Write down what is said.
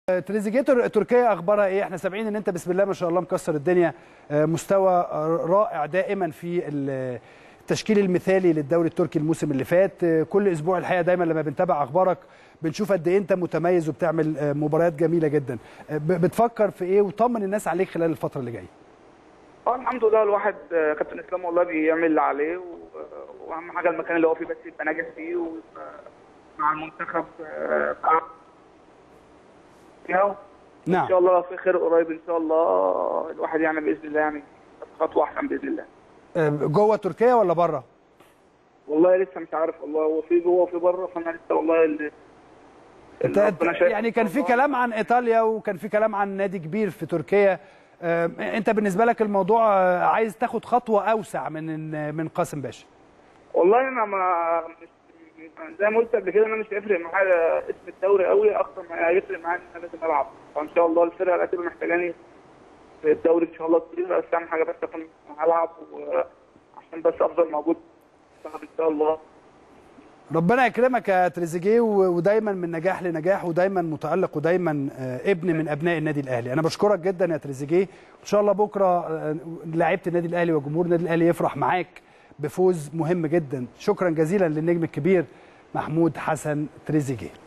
تريزيجيه تر- تركيا اخبارها ايه احنا سامعين ان انت بسم الله ما شاء الله مكسر الدنيا آه، مستوى رائع دائما في ال- التشكيل المثالي للدوري التركي الموسم اللي فات آه، كل اسبوع الحقيقه دايما لما بنتابع اخبارك بنشوف قد ايه انت متميز وبتعمل آه، مباريات جميله جدا آه، ب- بتفكر في ايه وطمن الناس عليك خلال الفتره اللي جايه اه الحمد لله الواحد آه، كابتن اسلام والله بيعمل اللي عليه و- واهم حاجه المكان اللي هو فيه بس يبقى ناجح فيه ويبقى مع المنتخب آه، فيها ان نعم شاء الله في خير قريب ان شاء الله الواحد يعني باذن الله يعني خطوه احسن باذن الله آه، جوه تركيا ولا بره والله لسه مش عارف والله هو في جوه وفي بره فانا لسه والله اللي انت اللي أنت- ربنا شايف يعني كان في والله. كلام عن ايطاليا وكان في كلام عن نادي كبير في تركيا آه، انت بالنسبه لك الموضوع آه، عايز تاخد خطوه اوسع من من قاسم باشا والله انا ما مش زي ما قلت قبل كده انا مش هيفرق معايا اسم الدوري قوي اكتر ما هيفرق معايا ان انا لازم العب فان شاء الله الفرقه اللي هتبقى محتاجاني في الدوري ان شاء الله كتير بس اهم حاجه بس اكون هلعب وعشان بس افضل موجود ان شاء الله ربنا يكرمك يا تريزيجيه و- ودايما من نجاح لنجاح ودايما متالق ودايما آه، ابن من ابناء النادي الاهلي انا بشكرك جدا يا تريزيجيه ان شاء الله بكره آه، لعيبه النادي الاهلي وجمهور النادي الاهلي يفرح معاك بفوز مهم جدا شكرا جزيلا للنجم الكبير محمود حسن تريزيجيه